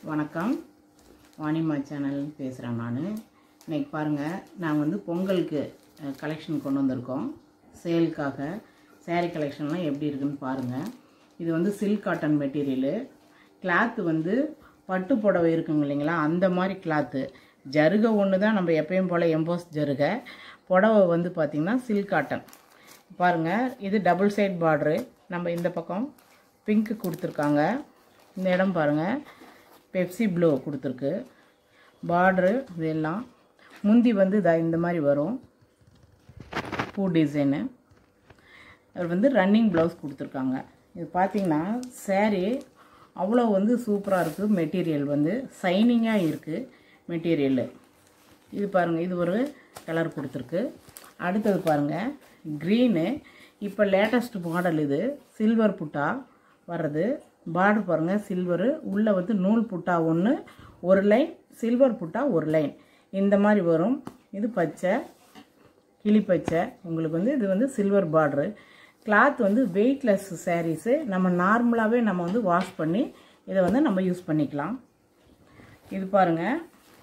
வணக்கம் வாணிமா சேனல் பேசுகிறேன் நான் இன்னைக்கு பாருங்கள் நான் வந்து பொங்கலுக்கு கலெக்ஷன் கொண்டு வந்திருக்கோம் சேலுக்காக saree கலெக்ஷன்லாம் எப்படி இருக்குன்னு பாருங்கள் இது வந்து சில்க் காட்டன் மெட்டீரியலு கிளாத்து வந்து பட்டு புடவை இருக்குங்க இல்லைங்களா அந்த மாதிரி கிளாத்து ஜருகை ஒன்று தான் நம்ம எப்பயும் போல் எம்போஸ் ஜருகை புடவை வந்து பார்த்திங்கன்னா சில்க் காட்டன் பாருங்கள் இது டபுள் சைட் பார்ட்ரு நம்ம இந்த பக்கம் பிங்க்கு கொடுத்துருக்காங்க இந்த இடம் பாருங்கள் பெப்சி ப்ளூ கொடுத்துருக்கு பார்ட்ரு இதெல்லாம் முந்தி வந்து இதா இந்த மாதிரி வரும் பூ டிசைனு அது வந்து ரன்னிங் ப்ளவுஸ் கொடுத்துருக்காங்க இது பார்த்தீங்கன்னா saree அவ்வளோ வந்து சூப்பராக இருக்குது மெட்டீரியல் வந்து சைனிங்காக இருக்குது மெட்டீரியலு இது பாருங்கள் இது ஒரு கலர் கொடுத்துருக்கு அடுத்தது பாருங்கள் க்ரீனு இப்போ லேட்டஸ்ட் மாடல் இது சில்வர் புட்டா வர்றது பார்டர் பாருங்கள் சில்வரு உள்ளே வந்து நூல் புட்டா ஒன்று ஒரு லைன் சில்வர் புட்டா ஒரு லைன் இந்த மாதிரி வரும் இது பச்சை கிளி பச்சை உங்களுக்கு வந்து இது வந்து சில்வர் பார்ட்ரு கிளாத் வந்து வெயிட்லெஸ் சாரீஸு நம்ம நார்மலாகவே நம்ம வந்து வாஷ் பண்ணி இதை வந்து நம்ம யூஸ் பண்ணிக்கலாம் இது பாருங்கள்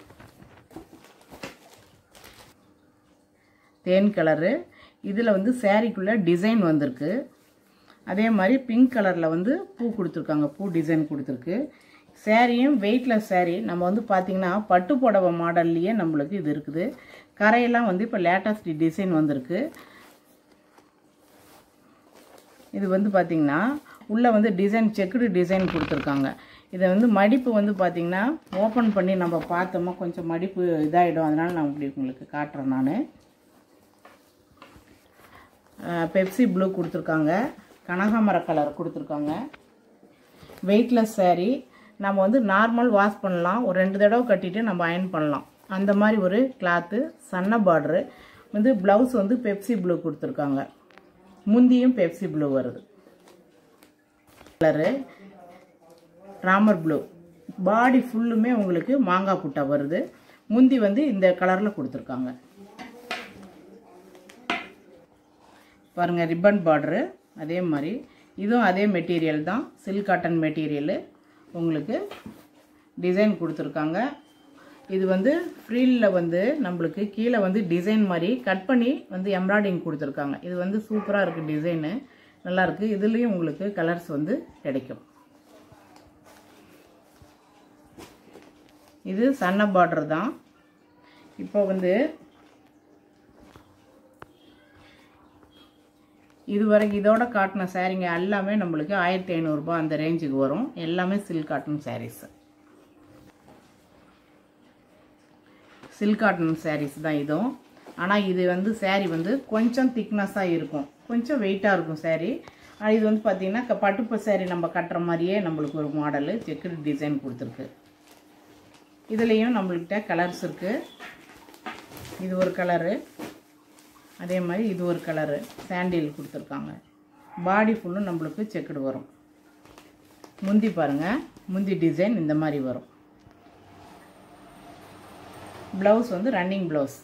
தேன் கலரு இதில் வந்து சாரீக்குள்ளே டிசைன் வந்திருக்கு அதே மாதிரி பிங்க் கலரில் வந்து பூ கொடுத்துருக்காங்க பூ டிசைன் கொடுத்துருக்கு சேரீயும் வெயிட்லெஸ் saree நம்ம வந்து பார்த்திங்கன்னா பட்டு புடவை மாடல்லையே நம்மளுக்கு இது இருக்குது கரையெல்லாம் வந்து இப்போ லேட்டஸ்ட் டிசைன் வந்திருக்கு இது வந்து பார்த்திங்கன்னா உள்ளே வந்து டிசைன் செக்குடு டிசைன் கொடுத்துருக்காங்க இதை வந்து மடிப்பு வந்து பார்த்திங்கன்னா ஓப்பன் பண்ணி நம்ம பார்த்தோமா கொஞ்சம் மடிப்பு இதாகிடும் அதனால் நான் இப்படி உங்களுக்கு காட்டுறேன் நான் பெப்சி ப்ளூ கொடுத்துருக்காங்க கனகாமர கலர் கொடுத்துருக்காங்க வெயிட்லெஸ் saree நம்ம வந்து நார்மல் வாஷ் பண்ணலாம் ஒரு ரெண்டு தடவை கட்டிட்டு நம்ம அயன் பண்ணலாம் அந்த மாதிரி ஒரு கிளாத்து சன்ன பார்டரு வந்து ப்ளவுஸ் வந்து பெப்சி ப்ளூ கொடுத்துருக்காங்க முந்தியும் பெப்சி ப்ளூ வருது கலரு ராமர் ப்ளூ பாடி ஃபுல்லுமே உங்களுக்கு மாங்காய் புட்டா வருது முந்தி வந்து இந்த கலரில் கொடுத்துருக்காங்க பாருங்கள் ரிப்பன் பார்டரு அதே மாதிரி இதுவும் அதே மெட்டீரியல் தான் சில்க் காட்டன் மெட்டீரியலு உங்களுக்கு டிசைன் கொடுத்துருக்காங்க இது வந்து ஃப்ரீலில் வந்து நம்மளுக்கு கீழே வந்து டிசைன் மாதிரி கட் பண்ணி வந்து எம்ப்ராய்டிங் கொடுத்துருக்காங்க இது வந்து சூப்பராக இருக்குது டிசைனு நல்லாயிருக்கு இதுலேயும் உங்களுக்கு கலர்ஸ் வந்து கிடைக்கும் இது சன்ன பார்டர் தான் இப்போ வந்து இது வரைக்கும் இதோட காட்டின சாரீங்க எல்லாமே நம்மளுக்கு ஆயிரத்தி ஐநூறுரூபா அந்த ரேஞ்சுக்கு வரும் எல்லாமே silk cotton sarees silk cotton sarees தான் இதுவும் ஆனால் இது வந்து saree வந்து கொஞ்சம் திக்னஸாக இருக்கும் கொஞ்சம் வெயிட்டாக இருக்கும் saree ஆனால் இது வந்து பார்த்திங்கன்னா பட்டுப்பு saree நம்ம கட்டுற மாதிரியே நம்மளுக்கு ஒரு மாடலு செக்குடு டிசைன் கொடுத்துருக்கு இதுலேயும் நம்மள்கிட்ட கலர்ஸ் இருக்குது இது ஒரு கலரு அதே மாதிரி இது ஒரு கலரு சாண்டில் கொடுத்துருக்காங்க பாடி ஃபுல்லும் நம்மளுக்கு செக்குடு வரும் முந்தி பாருங்கள் முந்தி டிசைன் இந்த மாதிரி வரும் ப்ளவுஸ் வந்து ரன்னிங் ப்ளவுஸ்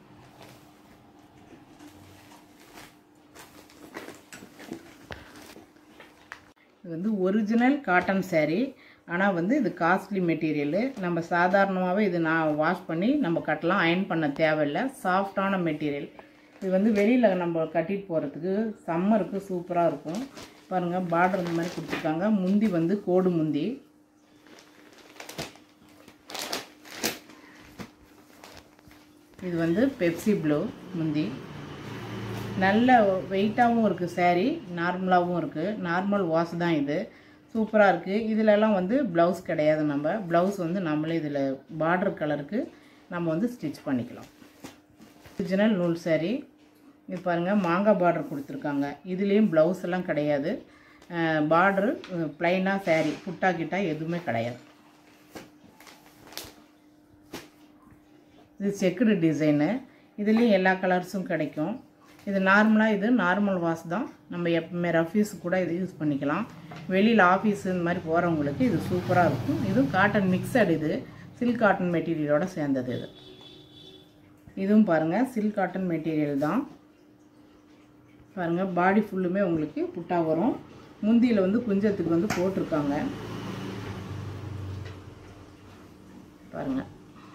இது வந்து ஒரிஜினல் காட்டன் saree ஆனால் வந்து இது காஸ்ட்லி மெட்டீரியலு நம்ம சாதாரணமாகவே இது நான் வாஷ் பண்ணி நம்ம கட்டலாம் அயன் பண்ண தேவையில்லை சாஃப்டான மெட்டீரியல் இது வந்து வெளியில் நம்ம கட்டிட்டு போகிறதுக்கு சம்மருக்கு சூப்பராக இருக்கும் பாருங்கள் பார்டர் இந்த மாதிரி கொடுத்துருக்காங்க முந்தி வந்து கோடு முந்தி இது வந்து பெப்சி ப்ளூ முந்தி நல்ல வெயிட்டாகவும் இருக்குது saree நார்மலாகவும் இருக்குது நார்மல் வாஷ் தான் இது சூப்பராக இருக்குது இதிலெல்லாம் வந்து ப்ளவுஸ் கிடையாது நம்ம ப்ளவுஸ் வந்து நம்மளே இதில் பார்டர் கலருக்கு நம்ம வந்து ஸ்டிச் பண்ணிக்கலாம் ஒரிஜினல் நூல் saree இது பாருங்கள் மாங்காய் பார்டர் கொடுத்துருக்காங்க இதுலேயும் ப்ளவுஸ் எல்லாம் கிடையாது பார்டரு ப்ளைனாக saree புட்டா கிட்டா எதுவுமே கிடையாது இது செக்குடு டிசைனு இதுலேயும் எல்லா கலர்ஸும் கிடைக்கும் இது நார்மலாக இது நார்மல் வாஷ் தான் நம்ம எப்பவுமே ரஃபீஸ் கூட இது யூஸ் பண்ணிக்கலாம் வெளியில் ஆஃபீஸ் இந்த மாதிரி போகிறவங்களுக்கு இது சூப்பராக இருக்கும் இதுவும் காட்டன் மிக்சட் இது சில்க் காட்டன் மெட்டீரியலோட சேர்ந்தது இது இதுவும் பாருங்கள் சில்க் காட்டன் மெட்டீரியல் தான் பாருங்கள் பாடி ஃபுல்லுமே உங்களுக்கு புட்டா வரும் முந்தியில் வந்து குஞ்சத்துக்கு வந்து போட்டிருக்காங்க பாருங்கள்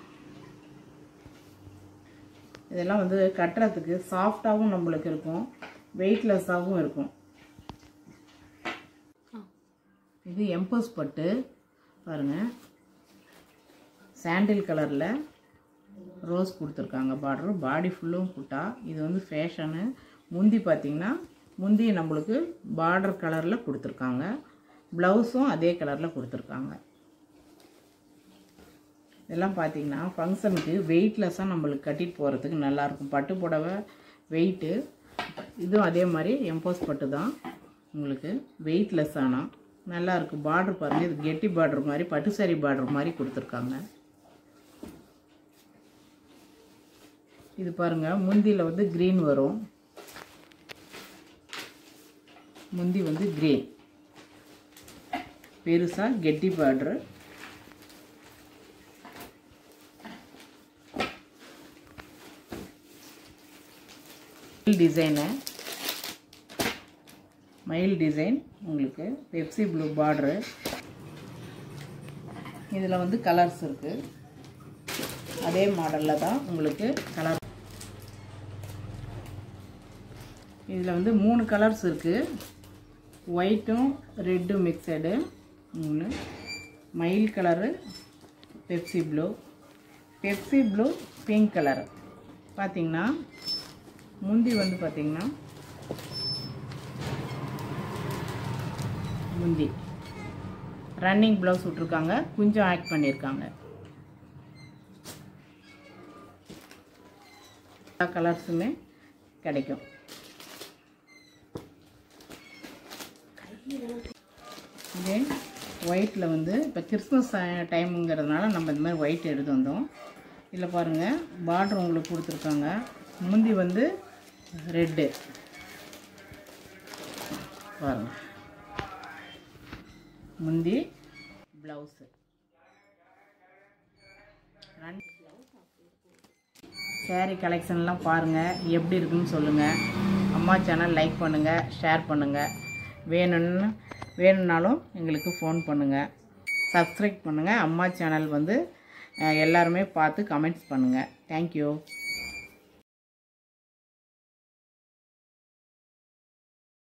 இதெல்லாம் வந்து கட்டுறதுக்கு சாஃப்டாகவும் நம்மளுக்கு இருக்கும் வெயிட்லெஸ்ஸாகவும் இருக்கும் இது எம்போஸ் பட்டு பாருங்கள் சாண்டில் கலரில் ரோஸ் கொடுத்துருக்காங்க பார்டர் பாடி ஃபுல்லும் புட்டா இது வந்து ஃபேஷனு முந்தி பார்த்திங்கன்னா முந்தி நம்மளுக்கு பார்டர் கலரில் கொடுத்துருக்காங்க ப்ளவுஸும் அதே கலரில் கொடுத்துருக்காங்க இதெல்லாம் பார்த்தீங்கன்னா ஃபங்க்ஷனுக்கு வெயிட்லெஸ்ஸாக நம்மளுக்கு கட்டிட்டு போகிறதுக்கு நல்லாயிருக்கும் பட்டு புடவை வெயிட்டு இதுவும் அதே மாதிரி எம்போஸ் பட்டு தான் உங்களுக்கு வெயிட்லெஸ் ஆனால் நல்லாயிருக்கு பார்டர் பாருங்கள் இது கெட்டி பார்டர் மாதிரி பட்டு சாரி பார்டர் மாதிரி கொடுத்துருக்காங்க இது பாருங்கள் முந்தியில் வந்து க்ரீன் வரும் முந்தி வந்து க்ரீன் பெருசாக கெட்டி பார்டரு டிசைனு மயில் டிசைன் உங்களுக்கு பெப்சி ப்ளூ பார்டரு இதில் வந்து கலர்ஸ் இருக்குது அதே மாடலில் தான் உங்களுக்கு கலர் இதில் வந்து மூணு கலர்ஸ் இருக்குது ஒயிட்டும் ரெட்டும் மிக்சடு மூணு மயில் colour Pepsi blue Pepsi blue pink colour பார்த்தீங்கன்னா முந்தி வந்து பார்த்திங்கன்னா முந்தி ரன்னிங் ப்ளவுஸ் விட்ருக்காங்க கொஞ்சம் ஆக்ட் பண்ணியிருக்காங்க எல்லா கலர்ஸுமே கிடைக்கும் இதே ஒயிட்டில் வந்து இப்போ கிறிஸ்மஸ் டைமுங்கிறதுனால நம்ம இந்த மாதிரி ஒயிட் எடுத்து வந்தோம் இதில் பாருங்கள் பார்டர் உங்களுக்கு கொடுத்துருக்காங்க முந்தி வந்து ரெட்டு பாருங்கள் முந்தி ப்ளவுஸு சேரீ கலெக்ஷன்லாம் பாருங்கள் எப்படி இருக்குன்னு சொல்லுங்கள் அம்மா சேனல் லைக் பண்ணுங்கள் ஷேர் பண்ணுங்கள் வேணும்னு வேணும்னாலும் எங்களுக்கு ஃபோன் பண்ணுங்கள் சப்ஸ்கிரைப் பண்ணுங்கள் அம்மா சேனல் வந்து அஹ், எல்லாருமே பார்த்து கமெண்ட்ஸ் பண்ணுங்கள் தேங்க்யூ